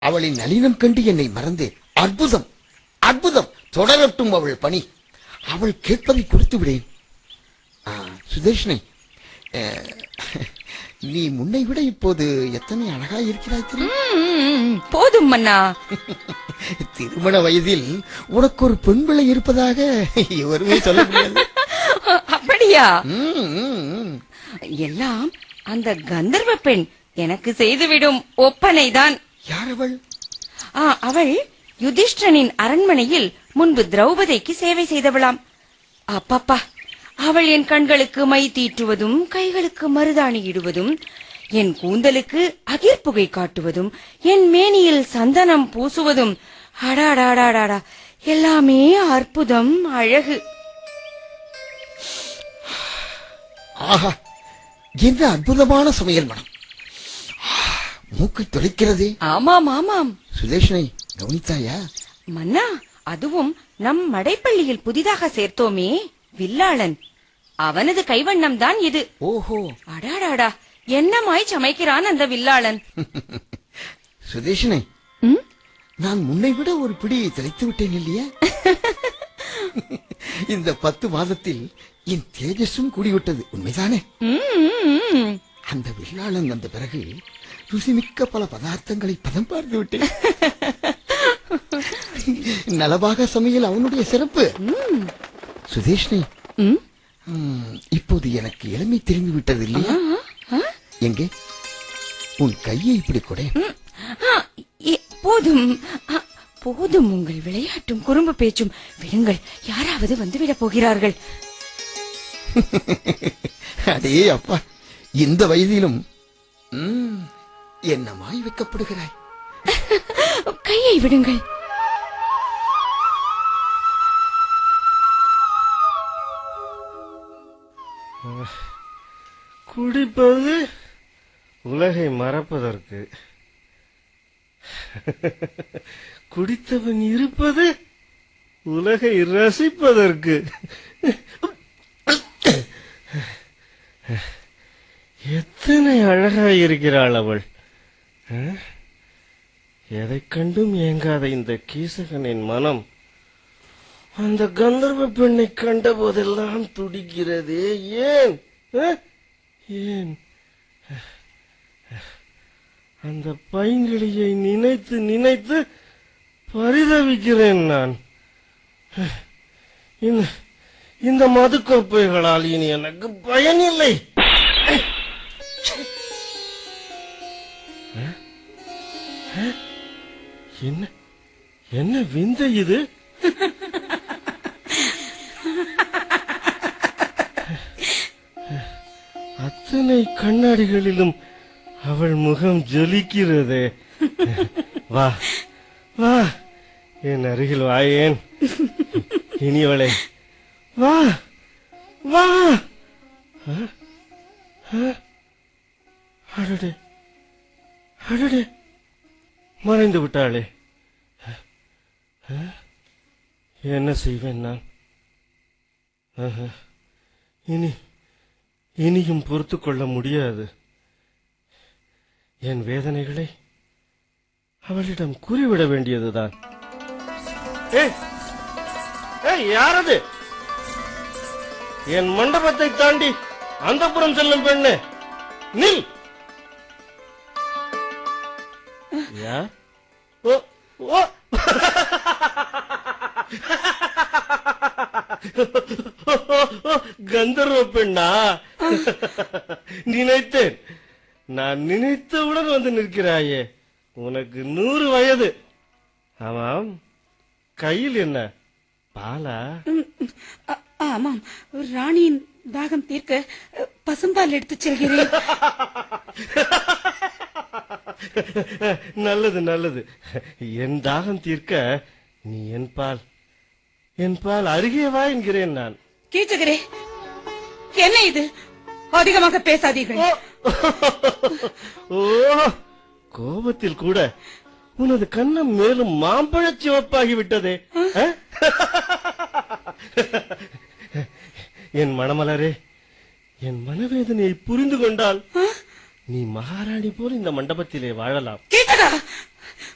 அவளின் நளினம் கண்டு என்னை மறந்தேன் அற்புதம் அற்புதம் தொடரட்டும் அவள் பணி அவள் கேட்பதை கொடுத்து விடேன் ஆ, சுதர்ஷனை அஹ், நீ முன்னை விட இப்போது எத்தனை அழகாய் இருக்கிறாய் தெரியுமா ம், போதும் மன்னா திருமண வயதில் உனக்கு ஒரு பெண் பிள்ளை இருப்பதாக எவருமே சொல்ல முடியாது அப்படியா ம், ம், ம். எல்லாம் அந்த கந்தர்வ பெண் எனக்கு செய்துவிடும் ஒப்பனைதான் யார் அவள் ஆ, அவள் யுதிஷ்டனின் அரண்மனையில் முன்பு திரௌபதிக்கு சேவை செய்தவளாம் அப்பப்பா அவள் என் கண்களுக்கு மை தீட்டுவதும் கைகளுக்கு மருதாணி இடுவதும் என் கூந்தலுக்கு அகிர் புகை காட்டுவதும் என் மேனியில் சந்தனம் பூசுவதும் அடாடாடாடாடா எல்லாமே அற்புதம் அழகு ஆஹா என்ன அற்புதமான சமையல் மனம் ஆ, மூக்கை துளைக்கிறதே ஆமாம் ஆமாம் சுதேஷனை கவனித்தாயா மன்னா அதுவும் நம் மடைப்பள்ளியில் புதிதாக சேர்த்தோமே வில்லாளன் அவனது கைவண்ணம் தான் இது ஓஹோ அடாடாடா என்னமாய் சமைக்கிறான் அந்த வில்லாளன் சுதேஷனை ம்? நான் முன்னை விட ஒரு பிடி திளைத்து விட்டேன் இல்லையா இந்த பத்து மாதத்தில் என் தேஜஸும் கூடிவிட்டது உண்மைதானே ம், ம், ம். அந்த வில்லாளன் வந்த பிறகு ருசிமிக்க பல பதார்த்தங்களை பதம் பார்த்து விட்டேன் நலபாக சமையல் அவனுடைய சிறப்பு சுதேஷ்னி ம்? ம், இப்போது எனக்கு இளமை திரும்பி விட்டது இல்லையா ஆ? எங்கே உன் கையை இப்படி கொடே ம். ஆ, இ- போதும் ஆ, போதும் உங்கள் விளையாட்டும் குறும்பு பேச்சும் விடுங்கள் யாராவது வந்துவிடப் போகிறார்கள் அடே அப்பா இந்த வயதிலும் ம், என்னமாய் வைக்கப்படுகிறாய் கையை விடுங்கள் குடிப்பது உலகை மறப்பதற்கு குடித்தவன் இருப்பது உலகை ரசிப்பதற்கு எத்தனை அழகாய் இருக்கிறாள் அவள் அஹ்? எதைக் கண்டும் ஏங்காத இந்த கீசகனின் மனம் அந்த கந்தர்வ பெண்ணை கண்ட போதெல்லாம் துடிக்கிறதே ஏன் அஹ்? ஏன் அந்த பைங்கிளியை நினைத்து நினைத்து பரிதவிக்கிறேன் நான் இந்த இந்த மதுக்கோப்பைகளால் இனி எனக்கு பயனில்லை அஹ்? அஹ்? என்ன என்ன விந்தை இது அத்தனை கண்ணாடிகளிலும் அவள் முகம் ஜொலிக்கிறதே வா வா என் அருகில் வாயேன் இனியவளை வா வா ஆ? ஆ? அடடே அடடே மறைந்து விட்டாளே ஆ? என்ன செய்வேன் நான் ஆஹா. இனி இனியும் பொறுத்து கொள்ள முடியாது என் வேதனைகளை அவளிடம் கூறிவிட வேண்டியதுதான் ஏய், ஏய், யாரது என் மண்டபத்தை தாண்டி அந்தப்புறம் செல்லும் பெண்ணு நில் யார் ஓ ஓ கந்தர்வ பெண்ணா நினைத்தேன் நான் நினைத்தவுடன் வந்து நிற்கிறாயே உனக்கு நூறு வயது ஆமாம் கையில் என்ன பாலா ஆ- ஆமாம் ராணியின் தாகம் தீர்க்க அ, பசும்பால் எடுத்துச் செல்கிறேன் நல்லது நல்லது என் தாகம் தீர்க்க நீ என் பால் என் பால் அருகே வா என்கிறேன் நான் கீச்சகரே என்ன இது அதிகமாக பேசாதீர்கள் ஓ கோபத்தில் கூட உனது கண்ணம் மேலும் மாம்பழச் சிவப்பாகி விட்டதே அஹ்? என் மணமலரே என் மனவேதனையை புரிந்து கொண்டால் நீ மகாராணி போல் இந்த மண்டபத்திலே வாழலாம் கீச்சகா